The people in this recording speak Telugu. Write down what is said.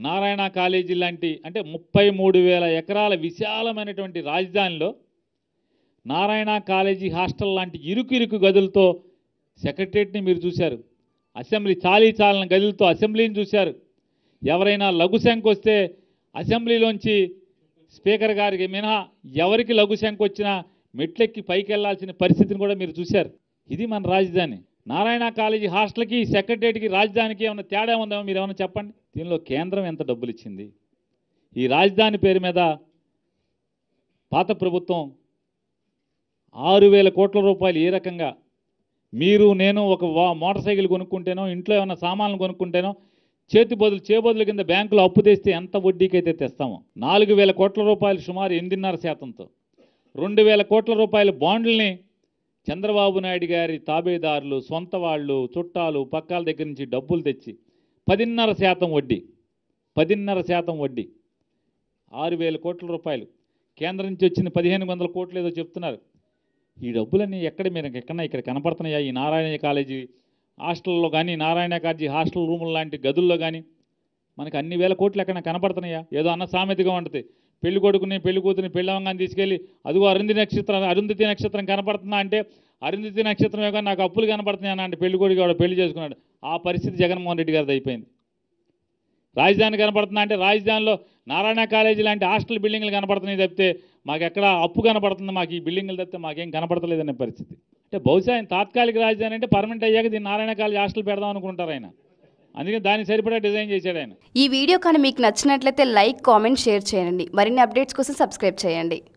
నారాయణ కాలేజీ లాంటి అంటే ముప్పై మూడు వేల ఎకరాల విశాలమైనటువంటి రాజధానిలో నారాయణ కాలేజీ హాస్టల్ లాంటి ఇరుకు ఇరుకు గదులతో సెక్రటరియట్ని మీరు చూశారు అసెంబ్లీ చాలీ చాలని గదులతో అసెంబ్లీని చూశారు ఎవరైనా లఘు శంఖ వస్తే అసెంబ్లీలోంచి స్పీకర్ గారికి మినహా ఎవరికి లఘు శంఖ వచ్చినా మెట్లెక్కి పైకి వెళ్లాల్సిన పరిస్థితిని కూడా మీరు చూశారు ఇది మన రాజధాని నారాయణ కాలేజీ హాస్టల్కి సెక్రటరియట్కి రాజధానికి ఏమైనా తేడా ఉందేమో మీరు ఏమైనా చెప్పండి దీనిలో కేంద్రం ఎంత డబ్బులు ఇచ్చింది ఈ రాజధాని పేరు మీద పాత ప్రభుత్వం ఆరు వేల కోట్ల రూపాయలు ఏ రకంగా మీరు నేను ఒక వా- మోటార్ సైకిల్ కొనుక్కుంటేనో ఇంట్లో ఏమైనా సామాన్లు కొనుక్కుంటేనో చేతి బదులు చేబదుల కింద బ్యాంకులో అప్పు తెస్తే ఎంత వడ్డీకి అయితే తెస్తామో నాలుగు వేల కోట్ల రూపాయలు సుమారు ఎనిమిదిన్నర శాతంతో రెండు వేల కోట్ల రూపాయల బాండ్లని చంద్రబాబు నాయుడు గారి తాబేదారులు సొంత వాళ్ళు చుట్టాలు పక్కాల దగ్గర నుంచి డబ్బులు తెచ్చి పదిన్నర శాతం వడ్డీ పదిన్నర శాతం వడ్డీ ఆరు వేల కోట్ల రూపాయలు కేంద్రం నుంచి వచ్చింది పదిహేను వందల కోట్లు ఏదో చెప్తున్నారు ఈ డబ్బులన్నీ ఎక్కడ మీరు ఎక్కడన్నా ఇక్కడ కనపడుతున్నాయా ఈ నారాయణ కాలేజీ హాస్టల్లో కానీ నారాయణ కాలేజీ హాస్టల్ రూముల లాంటి గదుల్లో కానీ మనకి అన్ని వేల కోట్లు ఎక్కడ కనపడుతున్నాయా ఏదో అన్న సామెతగా ఉంటుంది పెళ్లి కొడుకుని పెళ్లి కూతురిని పెళ్లి అవంగాన్ని తీసుకెళ్ళి అదిగో అరుంధి నక్షత్రం అరుంధతి నక్షత్రం కనపడుతుందా అంటే అరుంధతి నక్షత్రమే కానీ నాకు అప్పులు కనపడుతున్నాయి అన్న అంటే పెళ్లి కొడుకు వాడు పెళ్లి చేసుకున్నాడు ఆ పరిస్థితి జగన్మోహన్ రెడ్డి గారిది అయిపోయింది రాజధాని కనపడుతుందా అంటే రాజధానిలో నారాయణ కాలేజీ లాంటి హాస్టల్ బిల్డింగ్లు కనపడుతున్నాయి తప్పితే మాకు ఎక్కడ అప్పు కనపడుతుంది మాకు ఈ బిల్డింగ్లు తప్పితే మాకేం కనపడతలేదనే పరిస్థితి అంటే బహుశా ఆయన తాత్కాలిక రాజధాని అంటే పర్మనెంట్ అయ్యాక దీన్ని నారాయణ కాలేజీ హాస్టల్ పెడదాం అనుకుంటారు ఆయన అందుకే దానికి సరిపడా డిజైన్ చేశాడు ఆయన ఈ వీడియో కానీ మీకు నచ్చినట్లయితే లైక్ కామెంట్ షేర్ చేయండి మరిన్ని అప్డేట్స్ కోసం సబ్స్క్రైబ్ చేయండి